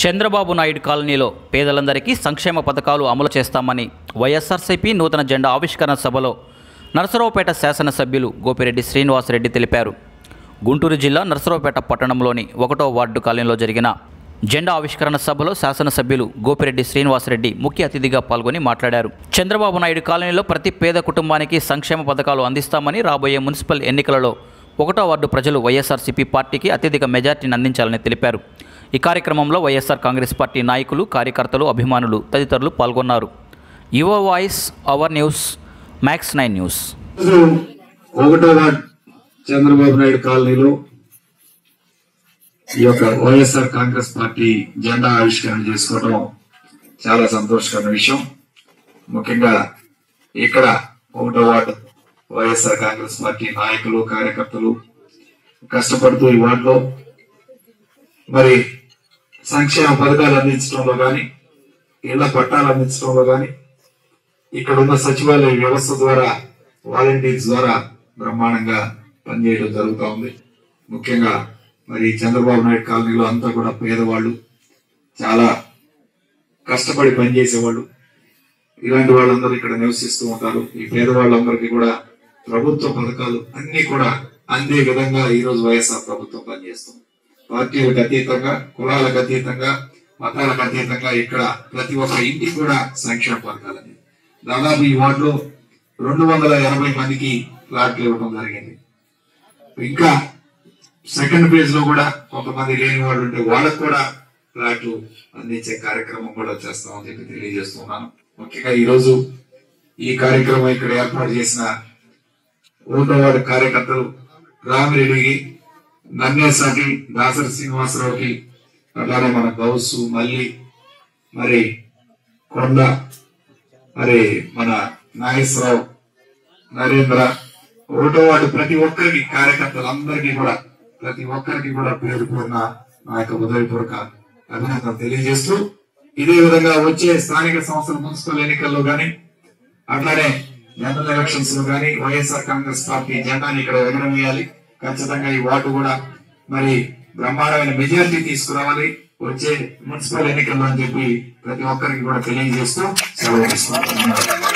చంద్రబాబు నాయుడు కాలనీలో పేదలందరికీ సంక్షేమ పథకాలు అమలు చేస్తామని వైఎస్ఆర్సీపీ నూతన జెండా ఆవిష్కరణ సభలో నరసరావుపేట శాసనసభ్యులు గోపిరెడ్డి శ్రీనివాసరెడ్డి తెలిపారు గుంటూరు జిల్లా నరసరావుపేట పట్టణంలోని ఒకటో వార్డు కాలనీలో జరిగిన జెండా ఆవిష్కరణ సభలో శాసనసభ్యులు గోపిరెడ్డి శ్రీనివాసరెడ్డి ముఖ్య అతిథిగా పాల్గొని మాట్లాడారు చంద్రబాబు నాయుడు కాలనీలో ప్రతి పేద కుటుంబానికి సంక్షేమ పథకాలు అందిస్తామని రాబోయే మున్సిపల్ ఎన్నికలలో ఒకటో వార్డు ప్రజలు వైఎస్ఆర్సీపీ పార్టీకి అత్యధిక మెజార్టీని అందించాలని తెలిపారు ఈ కార్యక్రమంలో వైఎస్ఆర్ కాంగ్రెస్ పార్టీ నాయకులు కార్యకర్తలు అభిమానులు తదితరులు పాల్గొన్నారు యువ voice our news max nine news ఈరోజు ఒకటో వార్డ్ చంద్రబాబు నాయుడు కాలనీలో ఈ యొక్క వైఎస్ఆర్ కాంగ్రెస్ పార్టీ జెండా ఆవిష్కరణ చేసుకోవడం చాలా సంతోషకరమైన విషయం ముఖ్యంగా ఇక్కడ ఒకటో వార్డు వైఎస్ఆర్ కాంగ్రెస్ పార్టీ నాయకులు కార్యకర్తలు కష్టపడుతూ ఈ వార్డులో మరి సంక్షేమ పథకాలు అందించడంలో గాని ఇళ్ల పట్టాలు అందించడంలో గాని ఇక్కడ ఉన్న సచివాలయ వ్యవస్థ ద్వారా వాలంటీర్స్ ద్వారా బ్రహ్మాండంగా పనిచేయడం జరుగుతూ ఉంది ముఖ్యంగా మరి చంద్రబాబు నాయుడు కాలనీలో అంతా కూడా పేదవాళ్ళు చాలా కష్టపడి పనిచేసేవాళ్ళు ఇలాంటి వాళ్ళందరూ ఇక్కడ నివసిస్తూ ఉంటారు ఈ పేదవాళ్ళందరికీ కూడా ప్రభుత్వ పథకాలు అన్ని కూడా అందే విధంగా ఈ రోజు వైఎస్ఆర్ ప్రభుత్వం పనిచేస్తుంది పార్టీలకు అతీతంగా కులాలకు అతీతంగా మతాలకు అతీతంగా ఇక్కడ ప్రతి ఒక్క ఇంటికి కూడా సంక్షేమ పథకాలు అనేది దాదాపు ఈ వార్డులో రెండు వందల ఎనభై మందికి ప్లాట్లు ఇవ్వడం జరిగింది ఇంకా సెకండ్ ఫేజ్ లో కూడా కొంతమంది లేని వాళ్ళు ఉంటే వాళ్ళకు కూడా ప్లాట్లు అందించే కార్యక్రమం కూడా చేస్తామని చెప్పి తెలియజేస్తున్నాను ముఖ్యంగా ఈ రోజు ఈ కార్యక్రమం ఇక్కడ ఏర్పాటు చేసిన ఓటో వార్డు కార్యకర్తలు రామిరెడ్డికి నన్నేసాకి దాసరి శ్రీనివాసరావుకి అలానే మన గౌసు మల్లి మరి కొండ మరి మన నాగేశ్వరరావు నరేంద్ర ఒకటో వాడు ప్రతి ఒక్కరికి కార్యకర్తలందరికీ కూడా ప్రతి ఒక్కరికి కూడా పేరు పేరున నా యొక్క హృదయపూర్వక అభినందన తెలియజేస్తూ ఇదే విధంగా వచ్చే స్థానిక సంస్థల మున్సిపల్ ఎన్నికల్లో గాని అట్లానే జనరల్ ఎలక్షన్స్ లో గాని వైఎస్ఆర్ కాంగ్రెస్ పార్టీ జెండాని ఇక్కడ ఎగరవేయాలి ఖచ్చితంగా ఈ వార్డు కూడా మరి బ్రహ్మాండమైన మెజారిటీ తీసుకురావాలి వచ్చే మున్సిపల్ ఎన్నికల్లో అని చెప్పి ప్రతి ఒక్కరికి కూడా తెలియజేస్తూ సెలవు తీసుకుంటున్నాను